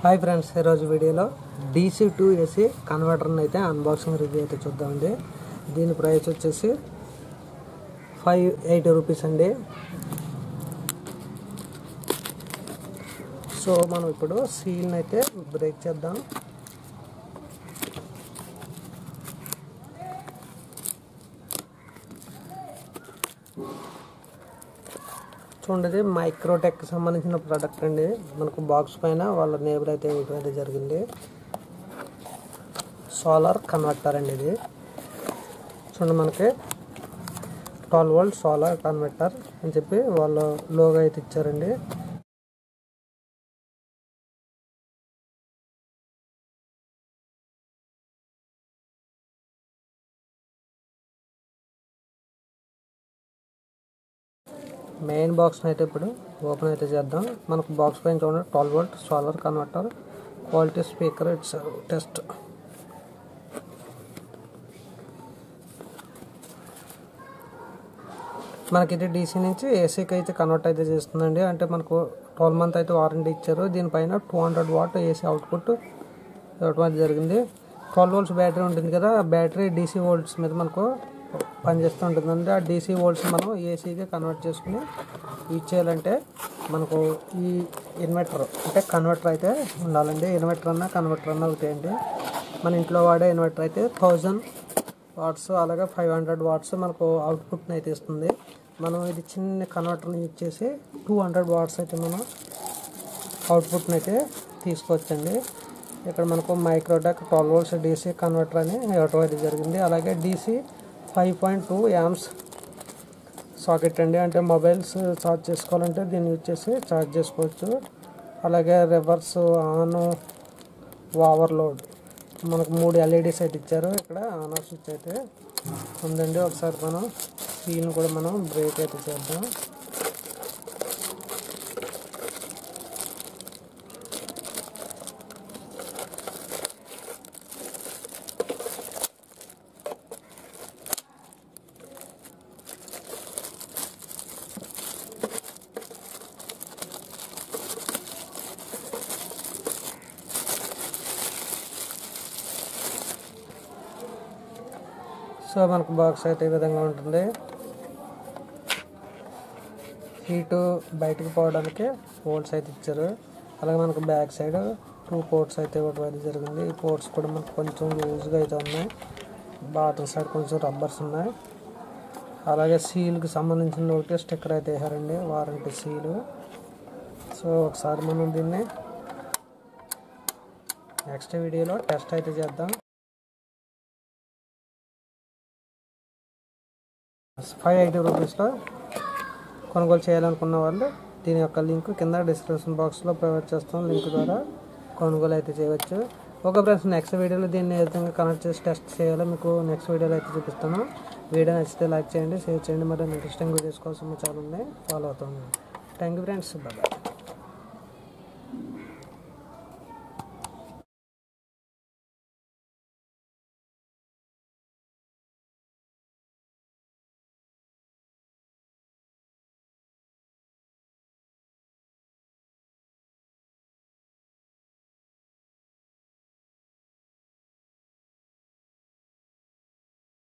hi friends ఈరోజు వీడియోలో DC two AC కన్వర్టర్ని అయితే అన్బాక్సింగ్ రివ్యూ అయితే చూద్దామండి దీని ప్రైస్ వచ్చేసి ఫైవ్ ఎయిటీ రూపీస్ అండి సో మనం ఇప్పుడు సీల్ని అయితే బ్రేక్ చేద్దాం చూడండి మైక్రోటెక్ సంబంధించిన ప్రోడక్ట్ అండి మనకు బాక్స్ పైన వాళ్ళ నేబుల్ అయితే ఇవ్వడం అయితే జరిగింది సోలార్ కన్వర్టర్ అండి ఇది చూడండి మనకి ట్వెల్వ్ వోల్ట్ సోలార్ కన్వర్టర్ అని చెప్పి వాళ్ళు లోగో అయితే ఇచ్చారండి మెయిన్ బాక్స్ అయితే ఇప్పుడు ఓపెన్ అయితే చేద్దాం మనకు బాక్స్ పైన చూడండి twelve volt solar converter quality speaker it's test మనకి ఇది డీసీ నుంచి ఏసీకి అయితే కన్వర్ట్ అయితే చేస్తుందండి అంటే మనకు ట్వెల్వ్ మంత్ అయితే వారంటీ ఇచ్చారు దీనిపైన two hundred watt AC output ఇవ్వడం అయితే జరిగింది ట్వెల్వ్ వోల్ట్స్ బ్యాటరీ ఉంటుంది కదా ఆ బ్యాటరీ డీసీ వోల్ట్స్ మీద మనకు పనిచేస్తూ ఉంటుందండి ఆ డీసీ వోల్ట్స్ మనం ఏసీగా కన్వర్ట్ చేసుకుని ఇచ్చేయాలంటే మనకు ఈ ఇన్వర్టర్ అంటే కన్వర్టర్ అయితే ఉండాలండి ఇన్వర్టర్ అన్న కన్వర్టర్ అన్న అవుతాయండి మన ఇంట్లో వాడే ఇన్వర్టర్ అయితే థౌజండ్ వాట్స్ అలాగే ఫైవ్ హండ్రెడ్ వాట్స్ మనకు అవుట్పుట్ని అయితే ఇస్తుంది మనం ఇది చిన్న కన్వర్టర్ని యూజ్ చేసి టూ హండ్రెడ్ వాట్స్ అయితే మనం అవుట్పుట్ని అయితే తీసుకోవచ్చండి ఇక్కడ మనకు Microtek twelve volts DC converter అని ఇవ్వటం అయితే జరిగింది అలాగే DC five point two amps socket అండి అంటే మొబైల్స్ ఛార్జ్ చేసుకోవాలంటే దీన్ని యూజ్ చేసి ఛార్జ్ చేసుకోవచ్చు అలాగే రివర్స్ ఆన్ ఓవర్లోడ్ మనకు మూడు ఎల్ఈడీస్ అయితే ఇచ్చారు ఇక్కడ ఆన్ ఆఫ్ స్విచ్ అయితే ఉందండి ఒకసారి మనం సీన్ కూడా మనం బ్రేక్ అయితే చేద్దాం సో మనకు బాక్స్ అయితే ఈ విధంగా ఉంటుంది హీటు బయటకు పోవడానికి పోర్ట్స్ అయితే ఇచ్చారు అలాగే మనకు బ్యాక్ సైడ్ టూ పోర్ట్స్ అయితే ఇవ్వడం అయితే జరిగింది ఈ పోర్ట్స్ కూడా మనకు కొంచెం లూజ్గా అయితే ఉన్నాయి బాటమ్ సైడ్ కొంచెం రబ్బర్స్ ఉన్నాయి అలాగే సీల్కి సంబంధించిన ఒకటి స్టిక్కర్ అయితే వేసారండి వారంటీ సీలు సో ఒకసారి మనం దీన్ని నెక్స్ట్ వీడియోలో టెస్ట్ అయితే చేద్దాం ఫైవ్ ఎయిటీ రూపీస్లో కొనుగోలు చేయాలనుకున్న వాళ్ళు దీని యొక్క లింక్ కింద డిస్క్రిప్షన్ బాక్స్లో ప్రొవైడ్ చేస్తాం లింక్ ద్వారా కొనుగోలు అయితే చేయవచ్చు ఓకే ఫ్రెండ్స్ నెక్స్ట్ వీడియోలో దీన్ని ఏ విధంగా కనెక్ట్ చేసి టెస్ట్ చేయాలో మీకు నెక్స్ట్ వీడియోలో అయితే చూపిస్తాను వీడియో నచ్చితే లైక్ చేయండి షేర్ చేయండి మరి ఇంట్రెస్టింగ్ వీడియోస్ కోసం మా ఛానల్ని ఫాలో అవుతాను థ్యాంక్ యూ ఫ్రెండ్స్ బాయ్